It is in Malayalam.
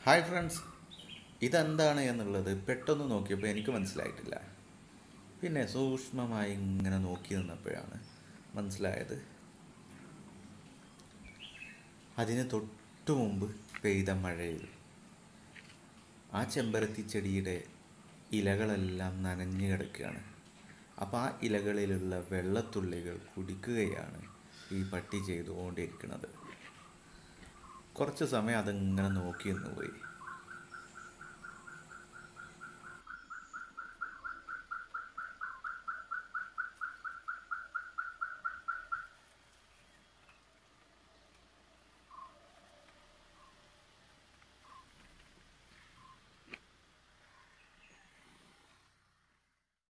ഹായ് ഫ്രണ്ട്സ് ഇതെന്താണ് എന്നുള്ളത് പെട്ടെന്ന് നോക്കിയപ്പോൾ എനിക്ക് മനസ്സിലായിട്ടില്ല പിന്നെ സൂക്ഷ്മമായി ഇങ്ങനെ നോക്കി നിന്നപ്പോഴാണ് മനസ്സിലായത് അതിന് തൊട്ടു മുമ്പ് പെയ്ത മഴയിൽ ആ ചെമ്പരത്തി ചെടിയുടെ ഇലകളെല്ലാം നനഞ്ഞു കിടക്കുകയാണ് അപ്പോൾ ആ ഇലകളിലുള്ള വെള്ളത്തുള്ളികൾ കുടിക്കുകയാണ് ഈ പട്ടി ചെയ്തുകൊണ്ടിരിക്കുന്നത് കുറച്ച് സമയം അതിങ്ങനെ നോക്കി നിന്ന് പോയി